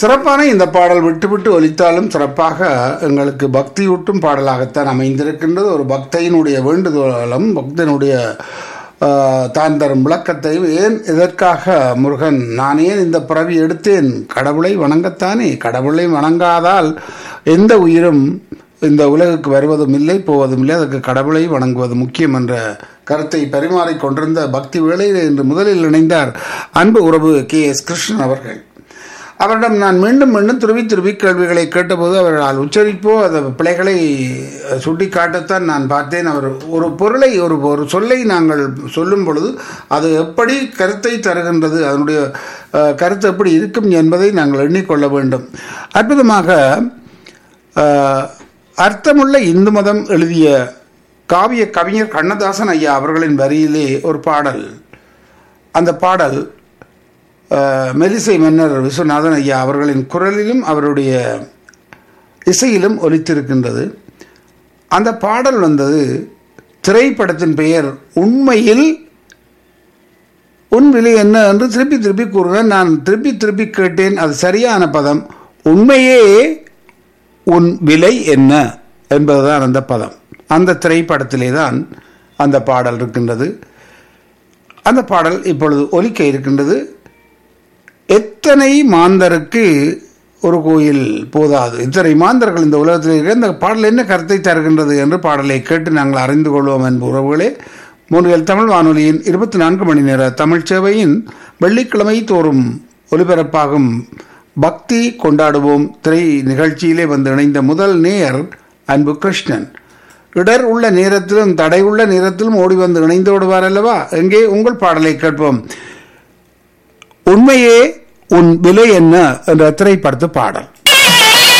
சிறப்பான இந்த பாடல் விட்டு விட்டு ஒலித்தாலும் சிறப்பாக எங்களுக்கு பக்தியூட்டும் பாடலாகத்தான் அமைந்திருக்கின்றது ஒரு பக்தையினுடைய வேண்டுதலும் பக்தனுடைய ஆஹ், தான் தரும் விளக்கத்தையும் ஏன் எதற்காக முருகன் நான் ஏன் இந்த பிறவி எடுத்தேன் கடவுளை வணங்கத்தானே கடவுளை வணங்காதால் எந்த உயிரும் இந்த உலகுக்கு வருவதும் இல்லை போவதும் இல்லை அதற்கு கடவுளை வணங்குவது முக்கியம் என்ற கருத்தை பரிமாறிக் கொண்டிருந்த பக்தி வேளையில் இன்று முதலில் இணைந்தார் அன்பு உறவு கே எஸ் கிருஷ்ணன் அவர்கள் அவரிடம் நான் மீண்டும் மீண்டும் திருப்பி திருப்பி கேள்விகளை கேட்டபோது அவர்களால் உச்சரிப்போ அந்த பிழைகளை சுட்டி காட்டத்தான் நான் பார்த்தேன் அவர் ஒரு பொருளை ஒரு ஒரு சொல்லை நாங்கள் சொல்லும் பொழுது அது எப்படி கருத்தை தருகின்றது அதனுடைய அஹ், கருத்து எப்படி இருக்கும் என்பதை நாங்கள் எண்ணிக்கொள்ள வேண்டும் அற்புதமாக அஹ், அர்த்தமுள்ள இந்து மதம் எழுதிய காவிய கவிஞர் கண்ணதாசன் ஐயா அவர்களின் வரியிலே ஒரு பாடல் அந்த பாடல் அஹ், மெலிசை மன்னர் விஸ்வநாதன் ஐயா அவர்களின் குரலிலும் அவருடைய இசையிலும் ஒலித்திருக்கின்றது அந்த பாடல் வந்தது திரைப்படத்தின் பெயர் உண்மையில் உன் விலை என்ன என்று திருப்பி திருப்பி கூறுவேன் நான் திருப்பி திருப்பி கேட்டேன் அது சரியான பதம் உண்மையே உன் விலை என்ன என்பதுதான் அந்த பதம் அந்த திரைப்படத்திலே தான் அந்த பாடல் இருக்கின்றது அந்த பாடல் இப்பொழுது ஒலிக்க இருக்கின்றது எத்தனை மாந்தருக்கு ஒரு கோயில் போதாது இத்தனை மாந்தர்கள் இந்த உலகத்தில் இருக்கிற இந்த பாடல் என்ன கருத்தை தருகின்றது என்று பாடலை கேட்டு நாங்கள் அறிந்து கொள்வோம் என்ப உறவுகளே மூன்றில் தமிழ் வானொலியின் இருபத்தி நான்கு மணி நேர தமிழ் சேவையின் வெள்ளிக்கிழமை தோறும் ஒலிபரப்பாகும் பக்தி கொண்டாடுவோம் திரை நிகழ்ச்சியிலே வந்து இணைந்த முதல் நேயர் அன்பு கிருஷ்ணன் இடர் உள்ள நேரத்திலும் தடை உள்ள நேரத்திலும் ஓடி வந்து இணைந்து விடுவார் அல்லவா எங்கே உங்கள் பாடலை கேட்போம் உண்மையே உன் விலை என்ன என்ற திரைப்படத்து பாடல்